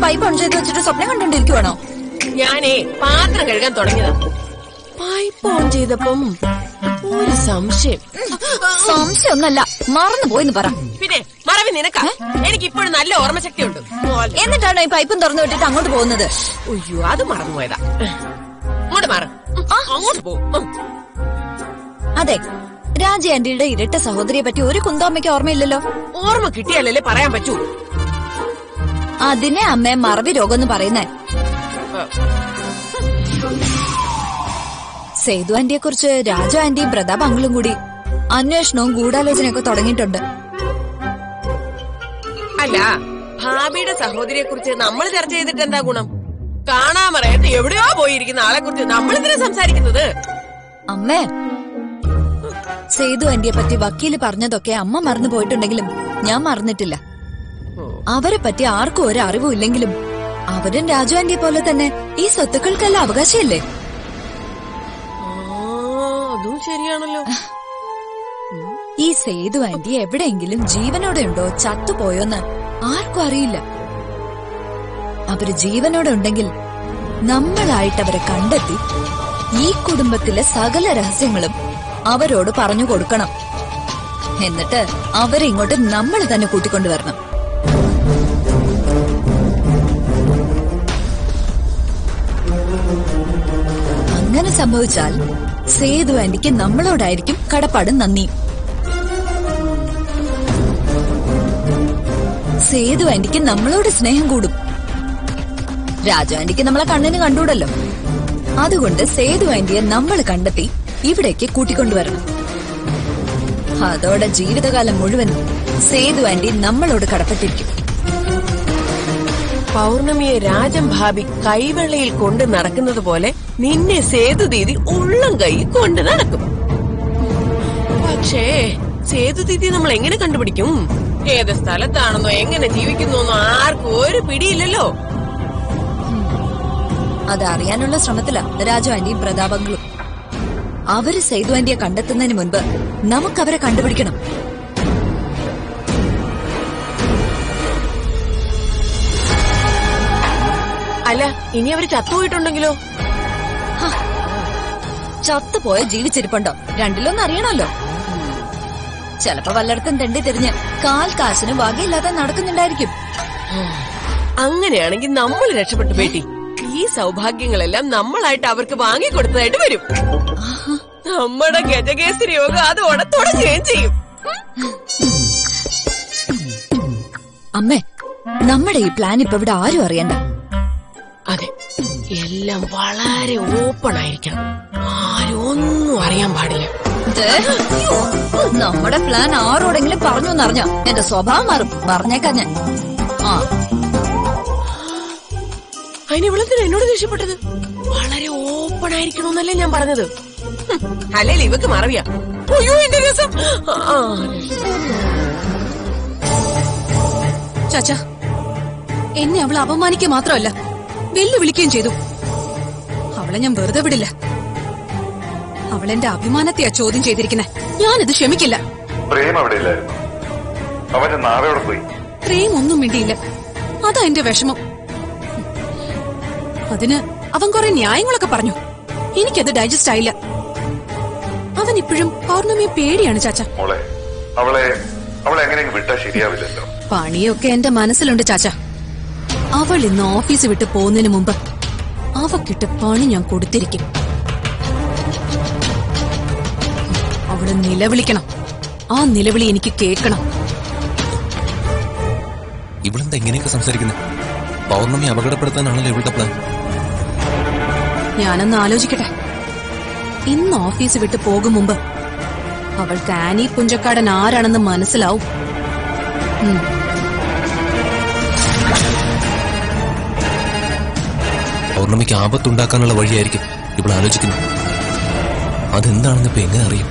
Pipe on ചെയ്ത് വെച്ചിട്ട് സ്വപ്നം കണ്ടോണ്ടിരിക്കുവാണോ ഞാനേ പാത്രം കഴുകാൻ തുടങ്ങിയതാ പൈപ്പ് ഓൺ ചെയ്തപ്പം ഒരു സംശയം സംശയമൊന്നല്ല മറന്നു പോയിന്ന് പറ പിന്നെ മറവി നിനക്കാ എനിക്ക് ഇപ്പോഴും നല്ല ഓർമ്മശക്തി ഉണ്ട് എന്നിട്ടാണോ ഈ പൈപ്പും തുറന്നു വിട്ടിട്ട് അങ്ങോട്ട് പോകുന്നത് അയ്യോ അത് മറന്നുപോയതാ അങ്ങോട്ട് മാറും അങ്ങോട്ട് പോകും അതെ രാജ ആന്റിയുടെ ഇരട്ട സഹോദരിയെ പറ്റി ഒരു കുന്തോമ്മയ്ക്ക് ഓർമ്മയില്ലല്ലോ ഓർമ്മ കിട്ടിയാലല്ലേ പറയാൻ പറ്റൂ അതിനെ അമ്മയെ മറവി രോഗം എന്ന് പറയുന്നേ സേതു ആന്റിയെ കുറിച്ച് രാജു ആന്റിയും പ്രതാപ് അങ്കിളും കൂടി അന്വേഷണവും ഗൂഢാലോചനയൊക്കെ തുടങ്ങിയിട്ടുണ്ട് അല്ല ഭാബിയുടെ സഹോദരിയെ കുറിച്ച് നമ്മൾ ചർച്ച ചെയ്തിട്ട് എന്താ ഗുണം കാണാൻ പറയാത്ത എവിടെയോ പോയിരിക്കുന്ന ആളെ കുറിച്ച് നമ്മൾ എന്തിനാ സംസാരിക്കുന്നത് അമ്മേ സേതു ആന്റിയെ പറ്റി വക്കീല് പറഞ്ഞതൊക്കെ അമ്മ മറന്നു പോയിട്ടുണ്ടെങ്കിലും ഞാൻ മറന്നിട്ടില്ല അവരെ പറ്റി ആർക്കും ഒരു അറിവും ഇല്ലെങ്കിലും അവരും രാജു ആന്റിയെ പോലെ തന്നെ ഈ സ്വത്തുക്കൾക്കെല്ലാം അവകാശമില്ലേ ആ, അതും ശരിയാണല്ലോ ഈ സേതു ആന്റി എവിടെയെങ്കിലും ജീവനോടെ ഉണ്ടോ ചത്തുപോയോന്ന് ആർക്കും അറിയില്ല അവര് ജീവനോടെ ഉണ്ടെങ്കിൽ നമ്മളായിട്ട് അവരെ കണ്ടെത്തി ഈ കുടുംബത്തിലെ സകല രഹസ്യങ്ങളും അവരോട് പറഞ്ഞു കൊടുക്കണം എന്നിട്ട് അവരെ ഇങ്ങോട്ട് നമ്മൾ തന്നെ കൂട്ടിക്കൊണ്ടുവരണം അങ്ങനെ സംഭവിച്ചാൽ സേതു ആന്റിക്ക് നമ്മളോടായിരിക്കും കടപ്പാടും നന്ദിയും സേതു ആന്റിക്ക് നമ്മളോട് സ്നേഹം കൂടും രാജു ആന്റിക്ക് നമ്മളെ കണ്ണിന് കണ്ടൂടല്ലോ അതുകൊണ്ട് സേതു ആന്റിയെ നമ്മൾ കണ്ടെത്തി ഇവിടേക്ക് കൂട്ടിക്കൊണ്ടുവരണം അതോടെ ജീവിതകാലം മുഴുവൻ സേതു ആന്റി നമ്മളോട് കടപ്പെട്ടിരിക്കും പൗർണമിയെ രാജം ഭാബി കൈവെള്ളയിൽ കൊണ്ട് നടക്കുന്നത് പോലെ നിന്നെ സേതു ദീദി ഉള്ളം കൈ കൊണ്ട് നടക്കും പക്ഷേ സേതു ദീദി നമ്മൾ എങ്ങനെ കണ്ടുപിടിക്കും ഏത് സ്ഥലത്താണെന്നോ എങ്ങനെ ജീവിക്കുന്നോന്നോ ആർക്കും ഒരു പിടിയില്ലല്ലോ അതറിയാനുള്ള ശ്രമത്തില രാജു ആന്റിയും പ്രതാപങ്ങളും അവര് സേതു ആന്റിയെ കണ്ടെത്തുന്നതിന് മുൻപ് നമുക്കവരെ കണ്ടുപിടിക്കണം അല്ല ഇനി അവര് ചത്തുപോയിട്ടുണ്ടെങ്കിലോ ചത്തുപോയ ജീവിച്ചിരിപ്പുണ്ടോ രണ്ടിലൊന്നും അറിയണമല്ലോ ചിലപ്പോ വല്ലയിടത്തും തെണ്ടി തിരിഞ്ഞ് കാൽ കാശിന് വകയില്ലാതെ നടക്കുന്നുണ്ടായിരിക്കും അങ്ങനെയാണെങ്കിൽ നമ്മൾ രക്ഷപ്പെട്ടു ബേട്ടി ഈ സൗഭാഗ്യങ്ങളെല്ലാം നമ്മളായിട്ട് അവർക്ക് വാങ്ങിക്കൊടുത്തതായിട്ട് വരും നമ്മുടെ ഗജകേസരി യോഗം അതോടെ തുടങ്ങുകയും ചെയ്യും അമ്മേ നമ്മുടെ ഈ പ്ലാൻ ഇപ്പൊ ഇവിടെ ആരും അറിയണ്ട അതെ എല്ലാം വളരെ ഓപ്പൺ ആയിരിക്കണം ആരും ഒന്നും അറിയാൻ പാടില്ല ദേ, അയ്യോ, നമ്മുടെ പ്ലാൻ ആരോടെങ്കിലും പറഞ്ഞു എന്നറിഞ്ഞ എന്റെ സ്വഭാവം മാറും പറഞ്ഞേക്കാം ഞാൻ ആ അതിന് ഇവളെന്തിനാ എന്നോട് ദേഷ്യപ്പെട്ടത് വളരെ ഓപ്പൺ ആയിരിക്കണമെന്നല്ലേ ഞാൻ പറഞ്ഞത് ഹും, അല്ലേലും ഇവക്ക് മറവിയാ അയ്യോ എന്റെ രസം ആ, ചാച്ച എന്നെ അവൾ അപമാനിക്കുക മാത്രമല്ല വെല്ലുവിളിക്കുകയും ചെയ്തു അവളെ ഞാൻ വെറുതെ വിടില്ല അവളെന്റെ അഭിമാനത്തെയാ ചോദ്യം ചെയ്തിരിക്കുന്നെ ഞാനിത് ക്ഷമിക്കില്ല പ്രേം അവിടെ ഇല്ലായിരുന്നു അവന്റെ നാവയോടെ പോയി പ്രേം ഒന്നും മിണ്ടിയില്ല അതാ എന്റെ വിഷമം അതിന് അവൻ കുറെ ന്യായങ്ങളൊക്കെ പറഞ്ഞു എനിക്കത് ഡൈജസ്റ്റ് ആയില്ല അവൻ ഇപ്പോഴും പൗർണമിയെ പേടിയാണ് ചാച്ച മോളെ അവളെ അവളെ എങ്ങനെയെങ്കിലും വിട്ടാ ശരിയാവില്ലല്ലോ പണിയൊക്കെ എന്റെ മനസ്സിലുണ്ട് ചാച്ച അവൾ ഇന്ന് ഓഫീസ് വിട്ട് പോകുന്നതിന് മുമ്പ് അവക്കിട്ട് പണി ഞാൻ കൊടുത്തിരിക്കും അവള് നിലവിളിക്കണം ആ നിലവിളി എനിക്ക് കേൾക്കണം ഇവളെന്താ ഇങ്ങനെയൊക്കെ സംസാരിക്കുന്നത് പൗർണമി അപകടപ്പെടുത്താനാണല്ലോ ഇവളുടെ പ്ലാൻ ഞാനൊന്ന് ആലോചിക്കട്ടെ ഇന്ന് ഓഫീസ് വിട്ട് പോകും മുമ്പ് അവൾക്ക് ആനി പുഞ്ചക്കാടൻ ആരാണെന്ന് മനസ്സിലാവും ഉം. പൗർണമിക്ക് ആപത്തുണ്ടാക്കാനുള്ള വഴിയായിരിക്കും ഇവൾ ആലോചിക്കുന്നത് അതെന്താണെന്ന് ഇപ്പൊ എങ്ങനെ അറിയും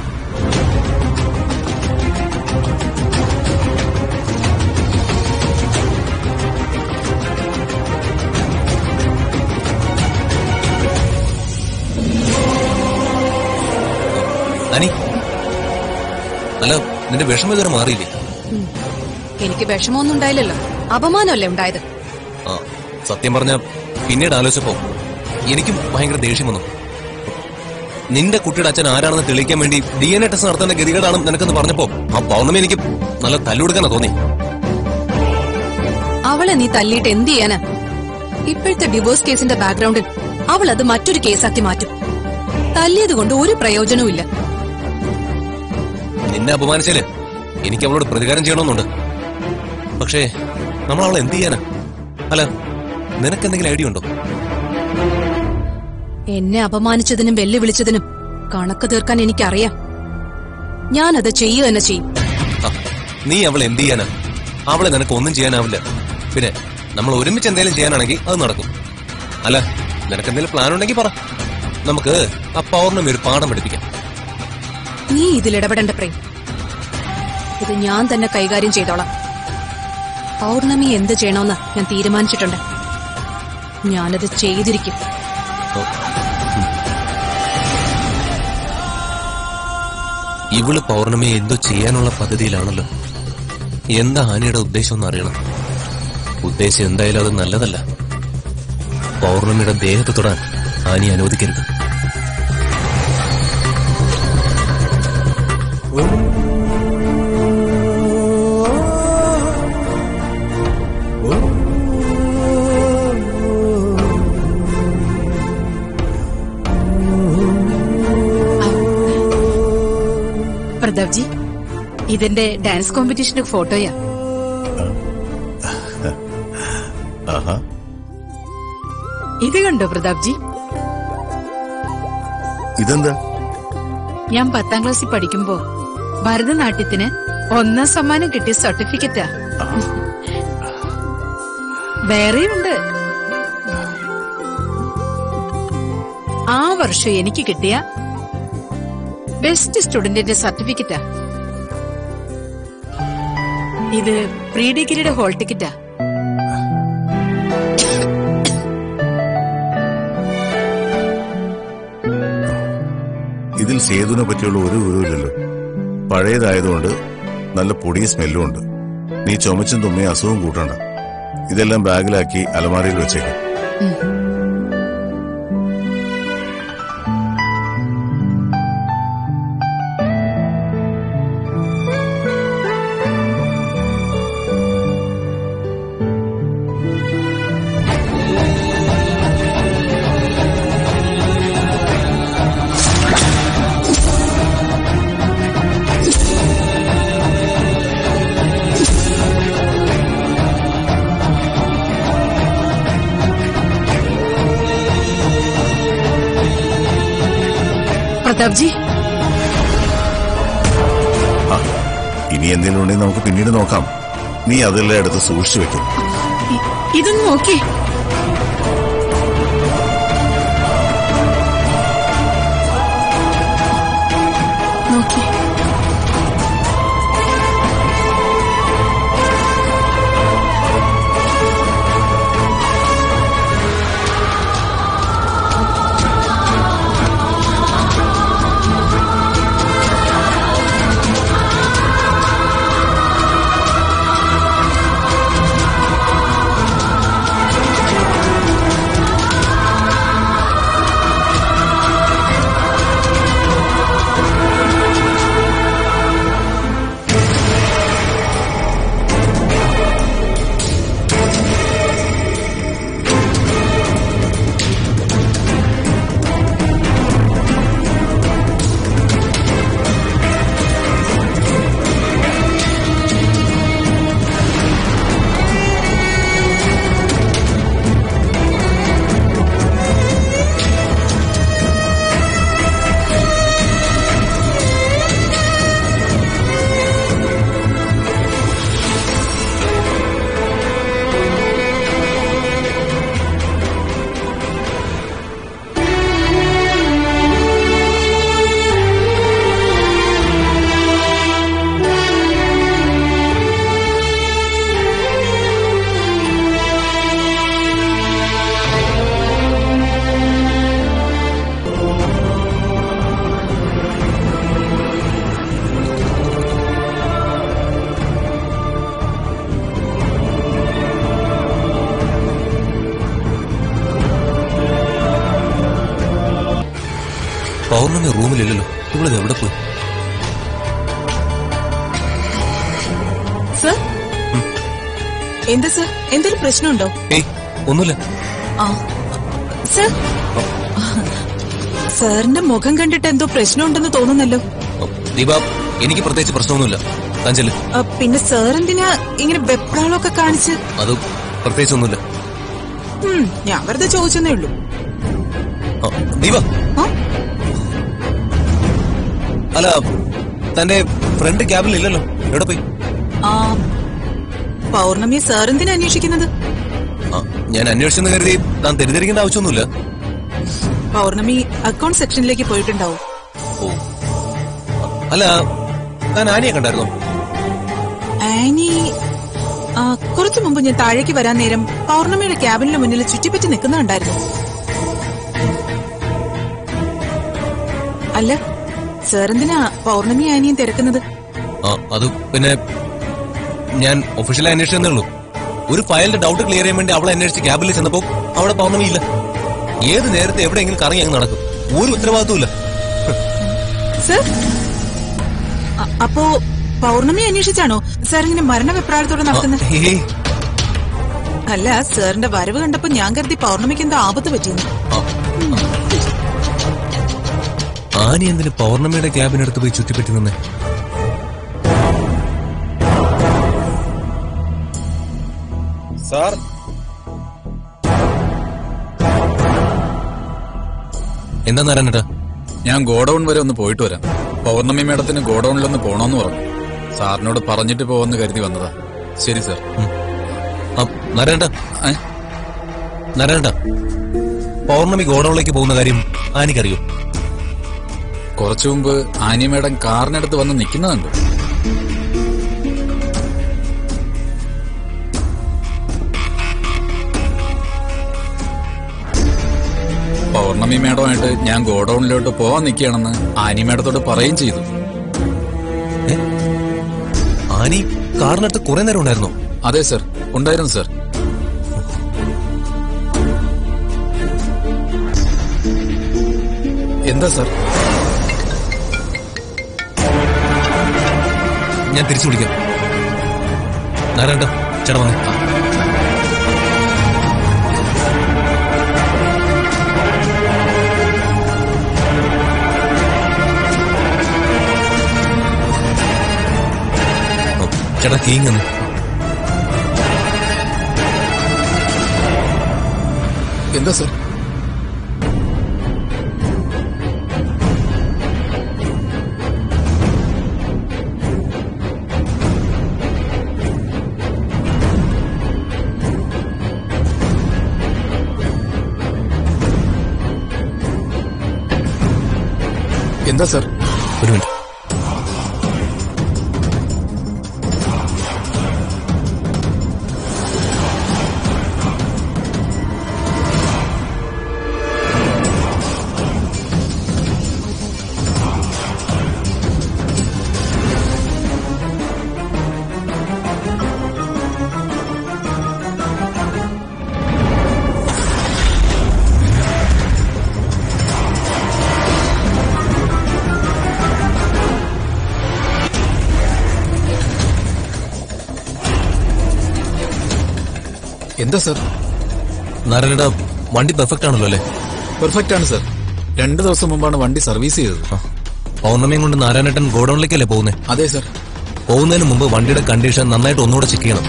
അനി അല്ല നിന്റെ വിഷമം ഇതുവരെ മാറിയില്ലേ എനിക്ക് വിഷമമൊന്നും ഉണ്ടായില്ലല്ലോ അപമാനമല്ലേ ഉണ്ടായത് ആ സത്യം പറഞ്ഞ പിന്നീട് ആലോചിച്ചപ്പോ എനിക്കും ഭയങ്കര ദേഷ്യം വന്നു നിന്റെ കുട്ടിയുടെ അച്ഛൻ ആരാണെന്ന് തെളിയിക്കാൻ വേണ്ടി ഡി എൻ എ ടെസ്റ്റ് നടത്തേണ്ട ഗതികേടാണ് നിനക്കെന്ന് പറഞ്ഞപ്പോ ആ പൗർണമി എനിക്ക് നല്ല തല്ലുകൊടുക്കാനാ തോന്നി അവളെ നീ തല്ലിയിട്ട് എന്ത് ചെയ്യാനാ ഇപ്പോഴത്തെ ഡിവോഴ്സ് കേസിന്റെ ബാക്ക്ഗ്രൗണ്ടിൽ അവൾ അത് മറ്റൊരു കേസാക്കി മാറ്റും തല്ലിയത് കൊണ്ട് ഒരു പ്രയോജനവും ഇല്ല നിന്നെ അപമാനിച്ചാല് എനിക്ക് അവളോട് പ്രതികാരം ചെയ്യണമെന്നുണ്ട് പക്ഷേ നമ്മൾ അവളെ എന്ത് ചെയ്യാനാ അല്ല നിനക്കെന്തെങ്കിലും ഐഡിയ ഉണ്ടോ എന്നെ അപമാനിച്ചതിനും വെല്ലുവിളിച്ചതിനും കണക്ക് തീർക്കാൻ എനിക്കറിയാം ഞാനത് ചെയ്യുക തന്നെ ചെയ്യും ആ, നീ അവളെ എന്ത് ചെയ്യാനാ അവളെ നിനക്ക് ഒന്നും ചെയ്യാനാവില്ല പിന്നെ നമ്മൾ ഒരുമിച്ച് എന്തെങ്കിലും ചെയ്യാനാണെങ്കിൽ അത് നടക്കും അല്ല നിനക്ക് എന്തെങ്കിലും പ്ലാൻ ഉണ്ടെങ്കിൽ പറ നമുക്ക് ആ പൗർണമി ഒരു പാഠം പഠിപ്പിക്കാം നീ ഇതിൽ ഇടപെടേണ്ട പ്രേം ഇത് ഞാൻ തന്നെ കൈകാര്യം ചെയ്തോളാം പൗർണമി എന്ത് ചെയ്യണമെന്ന് ഞാൻ തീരുമാനിച്ചിട്ടുണ്ട് ഞാനത് ചെയ്തിരിക്കും ഓ. ഉം. ഇവള് പൗർണമിയെ എന്തോ ചെയ്യാനുള്ള പദ്ധതിയിലാണല്ലോ എന്താ ആനയുടെ ഉദ്ദേശം എന്ന് അറിയണം ഉദ്ദേശം എന്തായാലും അത് നല്ലതല്ല പൗർണമിയുടെ ദേഹത്ത് തൊടാൻ ആനി അനുവദിക്കരുത് പ്രതാപ് ജി ഇതിന്റെ ഡാൻസ് കോമ്പറ്റീഷന്റെ ഫോട്ടോയാ ആഹാ ഇത് കണ്ടോ പ്രതാപ് ജി ഇതെന്താ ഞാൻ പത്താം ക്ലാസ്സിൽ പഠിക്കുമ്പോ ഭരതനാട്യത്തിന് ഒന്നാം സമ്മാനം കിട്ടിയ സർട്ടിഫിക്കറ്റാ വേറെയുണ്ട് ആ വർഷം എനിക്ക് കിട്ടിയ ബെസ്റ്റ് സ്റ്റുഡന്റിന്റെ സർട്ടിഫിക്കറ്റാ ഇത് പ്രീ ഡിഗ്രിയുടെ ഹോൾ ടിക്കറ്റാ ഇതിൽ സേതുവിനെ പറ്റിയുള്ള ഒരു വിവരമില്ലല്ലോ പഴയതായതുകൊണ്ട് നല്ല പൊടിയും സ്മെല്ലും ഉണ്ട് നീ ചുമച്ചും തുമ്മയും അസുഖം കൂട്ടണ്ട ഇതെല്ലാം ബാഗിലാക്കി അലമാരയിൽ വെച്ചേക്കും പ്രതാപ് ജി ആ ഇനി എന്തെങ്കിലും ഉണ്ടെങ്കിൽ നമുക്ക് പിന്നീട് നോക്കാം നീ അതെല്ലാം എടുത്ത് സൂക്ഷിച്ചു വെക്കും ഇ- ഇതൊന്ന് നോക്കി നോക്കി പൗർണമി റൂമിലില്ലല്ലോ ഇവളിത് എവിടെ പോയി സർ എന്താ സർ എന്തെങ്കിലും പ്രശ്നമുണ്ടോ ഏയ് ഒന്നുമില്ല ആ സർ സാറിന്റെ മുഖം കണ്ടിട്ട് എന്തോ പ്രശ്നമുണ്ടെന്ന് തോന്നുന്നല്ലോ ഓ, ദീപ എനിക്ക് പ്രത്യേകിച്ച് പ്രശ്നമൊന്നുമില്ല താഞ്ചല് ആ, പിന്നെ സാർ എന്തിനാ ഇങ്ങനെ വെപ്രാളമൊക്കെ കാണിച്ച് അത് പ്രത്യേകിച്ചൊന്നുമില്ല ഉം, ഞാൻ വെറുതെ ചോദിച്ചെന്നേ ഉള്ളൂ ആ, ദീപ ആ? അല്ല തന്റെ ഫ്രണ്ട് ക്യാബിൽ ഇല്ലല്ലോ എവിടെ പോയി ആ പൗർണമി സാർ എന്തിനാ അന്വേഷിക്കുന്നത് ആ, ഞാൻ അന്വേഷിച്ചെന്ന് കരുതി താൻ തെറ്റിദ്ധരിക്കേണ്ട ആവശ്യമൊന്നുമില്ല പൗർണമി അക്കൗണ്ട് സെക്ഷനിലേക്ക് പോയിട്ടുണ്ടാവും ഓ അല്ല താൻ ആനിയെ കണ്ടായിരുന്നോ ആനി ആ, കുറച്ചു മുമ്പ് ഞാൻ താഴേക്ക് വരാൻ നേരം പൗർണമിയുടെ ക്യാബിനിന് മുന്നിൽ ചുറ്റിപ്പറ്റി നിൽക്കുന്നുണ്ടായിരുന്നു അല്ല സാർ എന്തിനാ പൗർണമി ആനിയും തിരക്കുന്നത് ആ അത് പിന്നെ ഞാൻ ഒഫീഷ്യലായി അന്വേഷിച്ചതേ ഉള്ളൂ ഒരു ഫയലിന്റെ ഡൗട്ട് ക്ലിയർ ചെയ്യാൻ വേണ്ടി അവളെ അന്വേഷിച്ച് ക്യാബിൽ ചെന്നപ്പോ അവിടെ പൗർണമിയില്ല ഏത് നേരത്തെ എവിടെയെങ്കിലും കറങ്ങി അങ്ങ് നടക്കും ഒരു ഉത്തരവാദിത്വമില്ല സർ അ- അപ്പോ പൗർണമി അന്വേഷിച്ചാണോ സാർ ഇങ്ങനെ മരണവെപ്രാളത്തോടെ നടക്കുന്നത് ഏയ്, അല്ല സാറിന്റെ വരവ് കണ്ടപ്പോ ഞാൻ കരുതി പൗർണമിക്ക് എന്തോ ആപത്ത് പറ്റിയെന്ന് ആ, ആ. ആനി എന്തിന് പൗർണമിയുടെ ക്യാബിനടുത്ത് പോയി ചുറ്റിപ്പറ്റി നിന്നേ സാർ എന്താ നാരായണേട്ടാ ഞാൻ ഗോഡൌൺ വരെ ഒന്ന് പോയിട്ട് വരാം പൗർണമി മേഡത്തിന് ഗോഡൌണിലൊന്ന് പോണോന്ന് പറഞ്ഞു സാറിനോട് പറഞ്ഞിട്ട് പോവെന്ന് കരുതി വന്നതാ ശരി സാർ ആ, നാരായണേട്ടാ ഏ? നാരായണേട്ടാ പൗർണമി ഗോഡൌണിലേക്ക് പോകുന്ന കാര്യം ആനിക്കറിയോ കുറച്ചു മുമ്പ് ആനി മേഡം കാറിനടുത്ത് വന്ന് നിൽക്കുന്നുണ്ട് പൗർണമി മേഡമായിട്ട് ഞാൻ ഗോഡൌണിലോട്ട് പോവാൻ നിൽക്കുകയാണെന്ന് ആനി മേഡത്തോട് പറയുകയും ചെയ്തു ആനി കാറിനടുത്ത് കുറെ നേരം ഉണ്ടായിരുന്നോ അതെ സർ ഉണ്ടായിരുന്നു സർ എന്താ സർ ഞാൻ തിരിച്ചു വിളിക്കാം നാരായണേട്ടാ ചേട്ടാ വന്നേ ഓ, ചേട്ടാ കീങ് തന്നെ എന്താ സർ എന്താ സർ ഒരു മിനിറ്റ് എന്താ സർ നാരായണേട്ടാ വണ്ടി പെർഫെക്റ്റ് ആണല്ലോ അല്ലേ പെർഫെക്റ്റ് ആണ് സർ രണ്ടു ദിവസം മുമ്പാണ് വണ്ടി സർവീസ് ചെയ്തത് ആ. പൗർണമിയും കൊണ്ട് നാരായണേട്ടൻ ഗോഡൌണിലേക്കല്ലേ പോകുന്നേ അതെ സർ പോകുന്നതിന് മുമ്പ് വണ്ടിയുടെ കണ്ടീഷൻ നന്നായിട്ട് ഒന്നുകൂടെ ചെക്ക് ചെയ്യണം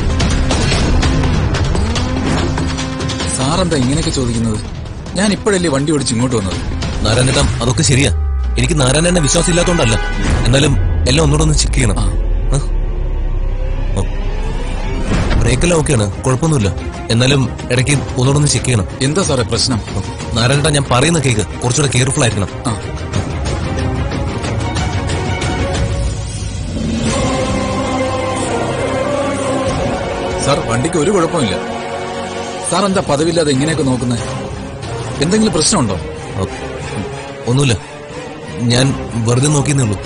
സാർ എന്താ ഇങ്ങനെയൊക്കെ ചോദിക്കുന്നത് ഞാൻ ഇപ്പോഴല്ലേ വണ്ടി ഓടിച്ച് ഇങ്ങോട്ട് വന്നത് നാരായണേട്ടൻ അതൊക്കെ ശരിയാ എനിക്ക് നാരായണനെ വിശ്വാസം ഇല്ലാത്തോണ്ടല്ല എന്നാലും എല്ലാം ഒന്നുകൂടെ ഒന്ന് ചെക്ക് ചെയ്യണം ആ? ഓ. ബ്രേക്കെല്ലാം ഓക്കെയാണ് കുഴപ്പമൊന്നുമില്ല എന്നാലും ഇടയ്ക്ക് ഒന്നുകൂടെ ഒന്ന് ചെക്ക് ചെയ്യണം എന്താ സാറേ പ്രശ്നം ഓ. നാരായണേട്ടാ ഞാൻ പറയുന്ന കേക്ക് കുറച്ചുകൂടെ കെയർഫുൾ ആയിരിക്കണം ആ സാർ വണ്ടിക്ക് ഒരു കുഴപ്പമില്ല സാർ എന്താ പതിവില്ലാതെ ഇങ്ങനെയൊക്കെ നോക്കുന്നത് എന്തെങ്കിലും പ്രശ്നമുണ്ടോ ഓ. ഒന്നുമില്ല ഞാൻ വെറുതെ നോക്കിയെന്നേ ഉള്ളൂ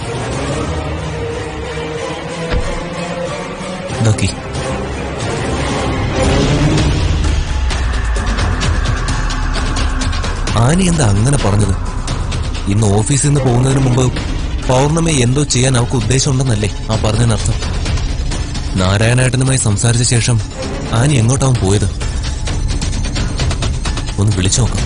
നോക്കി ആനി എന്താ അങ്ങനെ പറഞ്ഞത് ഇന്ന് ഓഫീസിൽ നിന്ന് പോകുന്നതിന് മുമ്പ് പൗർണമി എന്തോ ചെയ്യാൻ അവൾക്ക് ഉദ്ദേശമുണ്ടെന്നല്ലേ ആ പറഞ്ഞതിനർത്ഥം നാരായണേട്ടനുമായി സംസാരിച്ച ശേഷം ആനി എങ്ങോട്ടാവും പോയത് ഒന്ന് വിളിച്ചു നോക്കാം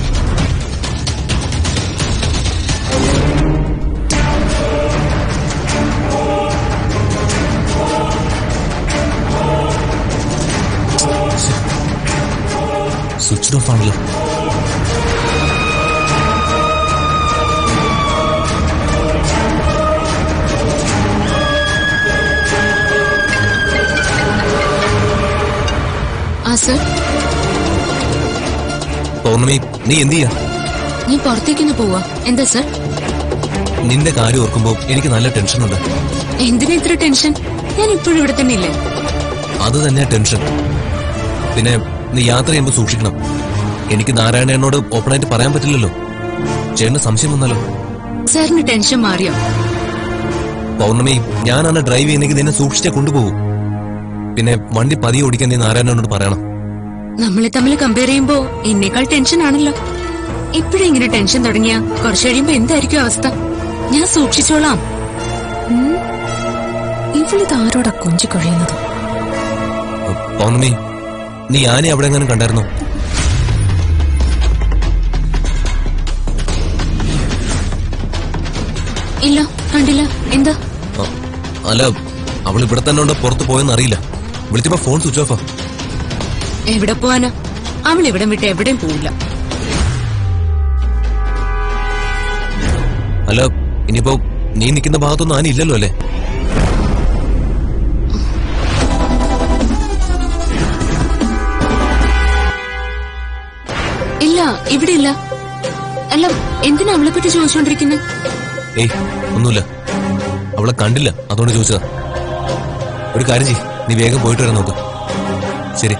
സ്വിച്ച് ഓഫ് ആണല്ലോ ആ സർ പൗർണമി നീ എന്ത് ചെയ്യാ ഞാൻ പുറത്തേക്കൊന്ന് പോവാ എന്താ സർ നിന്റെ കാര്യം ഓർക്കുമ്പോ എനിക്ക് നല്ല ടെൻഷനുണ്ട് എന്തിനാ ഇത്ര ടെൻഷൻ ഞാൻ ഇപ്പോഴും ഇവിടെ തന്നെ ഇല്ലേ അത് തന്നെ ടെൻഷൻ പിന്നെ നീ യാത്ര ചെയ്യുമ്പോൾ സൂക്ഷിക്കണം എനിക്ക് നാരായണനോട് ഓപ്പണായിട്ട് പറയാൻ പറ്റില്ലല്ലോ ചേട്ടന് സംശയം വന്നാലോ സാറിന് ടെൻഷൻ മാറിയോ പൗർണമി ഞാനാണ് ഡ്രൈവ് ചെയ്യുന്നെങ്കിൽ നിന്നെ സൂക്ഷിച്ചേ കൊണ്ടുപോകൂ പിന്നെ വണ്ടി പതിയെ ഓടിക്കാൻ നീ നാരായണനോട് പറയണം നമ്മളെ തമ്മിൽ കമ്പയർ ചെയ്യുമ്പോ എന്നേക്കാൾ ടെൻഷൻ ആണല്ലോ ഇപ്പോഴും ഇങ്ങനെ ടെൻഷൻ തുടങ്ങിയ കുറച്ചു കഴിയുമ്പോ എന്തായിരിക്കും അവസ്ഥ ഞാൻ സൂക്ഷിച്ചോളാം ഇവളിത് ആരോടാ കൊഞ്ചു കഴിയുന്നത് പൗർണമി നീ ആനെ അവിടെ എങ്ങനെ കണ്ടായിരുന്നോ ഇല്ല കണ്ടില്ല എന്താ അ- അല്ല അവൾ ഇവിടെ തന്നെ ഉണ്ടോ പുറത്ത് പോയെന്ന് അറിയില്ല വിളിച്ചപ്പോ ഫോൺ സ്വിച്ച് ഓഫാ എവിടെ പോവാനാ അവൾ ഇവിടം വിട്ട് എവിടെയും പോവില്ല അല്ല ഇനിയിപ്പോ നീ നിൽക്കുന്ന ഭാഗത്തൊന്നും ആന ഇല്ലല്ലോ അല്ലേ ഇല്ല ഇവിടെ ഇല്ല അല്ല എന്തിനാ അവളെ പറ്റി ചോദിച്ചുകൊണ്ടിരിക്കുന്നത് ഏയ് ഒന്നുമില്ല അവളെ കണ്ടില്ല അതുകൊണ്ട് ചോദിച്ചതാ ഒരു കാര്യം ചെയ് നീ വേഗം പോയിട്ട് വരാൻ നോക്ക് ശരി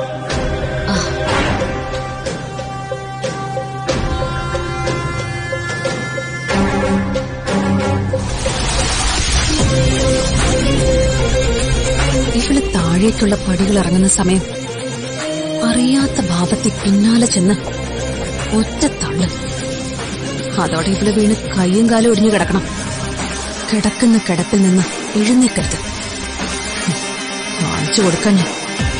ഇവള് താഴേക്കുള്ള പടികൾ ഇറങ്ങുന്ന സമയം അറിയാത്ത ഭാവത്തിൽ പിന്നാലെ ചെന്ന് ഒറ്റ തള്ളു അതോടെ ഇവള് വീണ് കയ്യും കാലും ഒടിഞ്ഞു കിടക്കണം കിടക്കുന്ന കിടപ്പിൽ നിന്ന് എഴുന്നേക്കരുത് ഹും, കാണിച്ചു കൊടുക്കാൻ ഞാൻ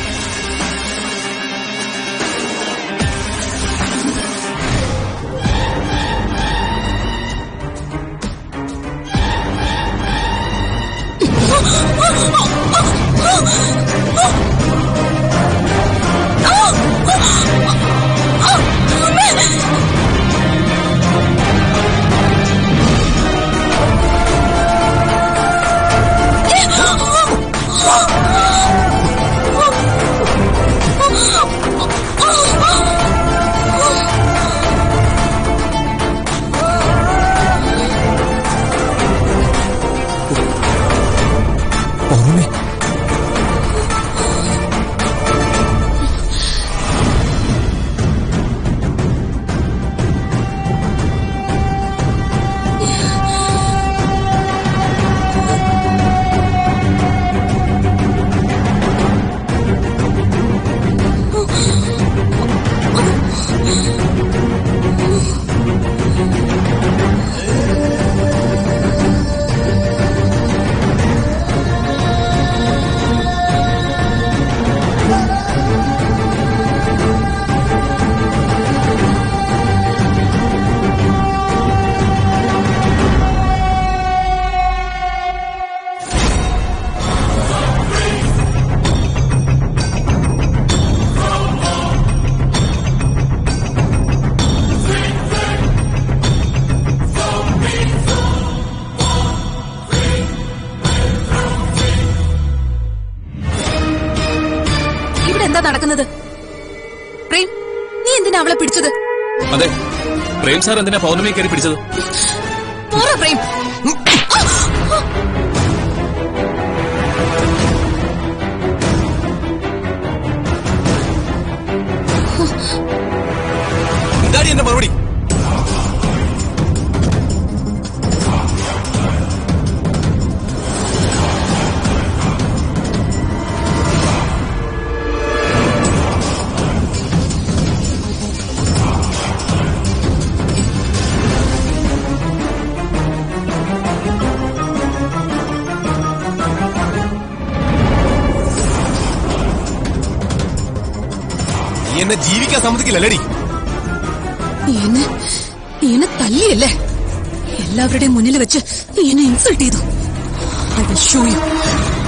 പൗർണമി ഇവിടെ എന്താ നടക്കുന്നത് പ്രേം നീ എന്തിനാ അവളെ പിടിച്ചത് അതെ പ്രേം സാർ എന്തിനാ പൗർണമി കയറി പിടിച്ചത് പോറ പ്രേം ഇതാടി എന്റെ മറുപടി എന്നെ ജീവിക്കാൻ സമ്മതിക്കില്ലല്ലേടി നീ എന്നെ നീ എന്നെ തല്ലിയല്ലേ എല്ലാവരുടെയും മുന്നിൽ വെച്ച് നീ എന്നെ ഇൻസൾട്ട് ചെയ്തു ഐ വിൽ ഷോ യു